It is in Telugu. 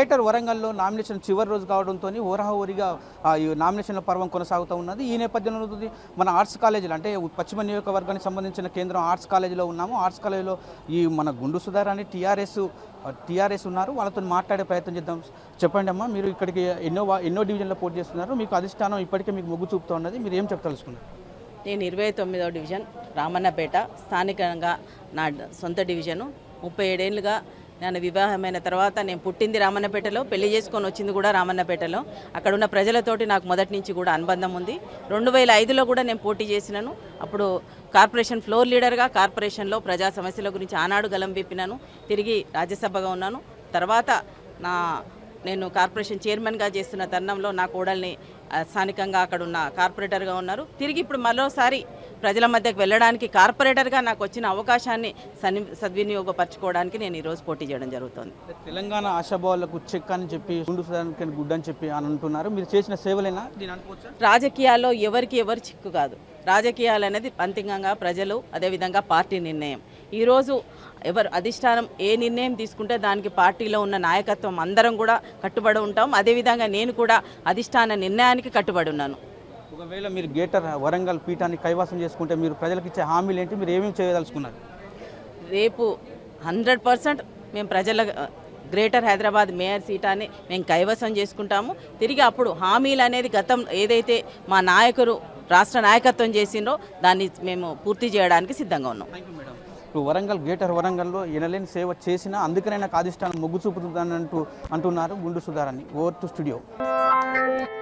గ్రేటర్ వరంగల్లో నామినేషన్ చివరి రోజు కావడంతో ఓరహోరిగా ఆ, ఈ నామినేషన్ల పర్వం కొనసాగుతూ ఉన్నది ఈ నేపథ్యంలో ఉంది మన ఆర్ట్స్ కాలేజీలో అంటే పశ్చిమ నియోజకవర్గానికి సంబంధించిన కేంద్రం ఆర్ట్స్ కాలేజీలో ఉన్నాము ఆర్ట్స్ కాలేజీలో ఈ మన గుండు సుధార్ అని టీఆర్ఎస్ టీఆర్ఎస్ ఉన్నారు వాళ్ళతో మాట్లాడే ప్రయత్నం చేద్దాం చెప్పండి అమ్మా మీరు ఇక్కడికి ఎన్నో వా- ఎన్నో డివిజన్లో పోటీ చేస్తున్నారు మీకు అధిష్టానం ఇప్పటికే మీకు మొగ్గు చూపుతూ ఉన్నది మీరు ఏం చెప్పదలుచుకున్నారు నేను ఇరవై తొమ్మిదో డివిజన్ రామన్నపేట స్థానికంగా నా డ- సొంత డివిజను ముప్పై ఏడేళ్ళుగా నేను వివాహమైన తర్వాత నేను పుట్టింది రామన్నపేటలో పెళ్లి చేసుకొని వచ్చింది కూడా రామన్నపేటలో అక్కడ ఉన్న ప్రజలతోటి నాకు మొదటి నుంచి కూడా అనుబంధం ఉంది రెండు వేల ఐదులో కూడా నేను పోటీ చేసినాను అప్పుడు కార్పొరేషన్ ఫ్లోర్ లీడర్గా కార్పొరేషన్లో ప్రజా సమస్యల గురించి ఆనాడు గలం విప్పినాను తిరిగి రాజ్యసభగా ఉన్నాను తర్వాత నా నేను కార్పొరేషన్ చైర్మన్గా చేస్తున్న తరుణంలో నా కోడల్ని ఆ, స్థానికంగా అక్కడ ఉన్న కార్పొరేటర్గా ఉన్నారు తిరిగి ఇప్పుడు మరోసారి ప్రజల మధ్యకు వెళ్ళడానికి కార్పొరేటర్గా నాకు వచ్చిన అవకాశాన్ని సన్ని సద్వినియోగపరచుకోవడానికి నేను ఈరోజు పోటీ చేయడం జరుగుతుంది తెలంగాణ ఆశాభావాలకు చెక్ అని చెప్పి గుండు సుధారానికి గుడ్ అని చెప్పి అని అంటున్నారు మీరు చేసిన సేవలేనా దీని అనుకోవచ్చా రాజకీయాల్లో ఎవరికి ఎవరు చిక్కు కాదు రాజకీయాలు అనేది అంతిమంగా ప్రజలు అదేవిధంగా పార్టీ నిర్ణయం ఈరోజు ఎవరు అధిష్టానం ఏ నిర్ణయం తీసుకుంటే దానికి పార్టీలో ఉన్న నాయకత్వం అందరం కూడా కట్టుబడి ఉంటాం అదేవిధంగా నేను కూడా అధిష్టాన నిర్ణయానికి కట్టుబడి ఉన్నాను ఒకవేళ మీరు గేటర్ వరంగల్ పీఠాన్ని కైవాసం చేసుకుంటే మీరు ప్రజలకు ఇచ్చే హామీలు ఏంటి మీరు ఏమేమి చేయదలుచుకున్నారు రేపు హండ్రెడ్ పర్సెంట్ మేము ప్రజల గ్రేటర్ హైదరాబాద్ మేయర్ సీటాన్ని మేము కైవసం చేసుకుంటాము తిరిగి అప్పుడు హామీలు అనేది గతం ఏదైతే మా నాయకులు రాష్ట్ర నాయకత్వం చేసిండ్రో దాన్ని మేము పూర్తి చేయడానికి సిద్ధంగా ఉన్నాం థ్యాంక్ యూ మేడం ఇప్పుడు వరంగల్ గ్రేటర్ వరంగల్లో ఎనలేని సేవ చేసినా అందుకనే నాకు అధిష్టానం మొగ్గు చూపుతుందని అంటూ అంటున్నారు గుండు సుధారాన్ని ఓవర్ టు స్టూడియో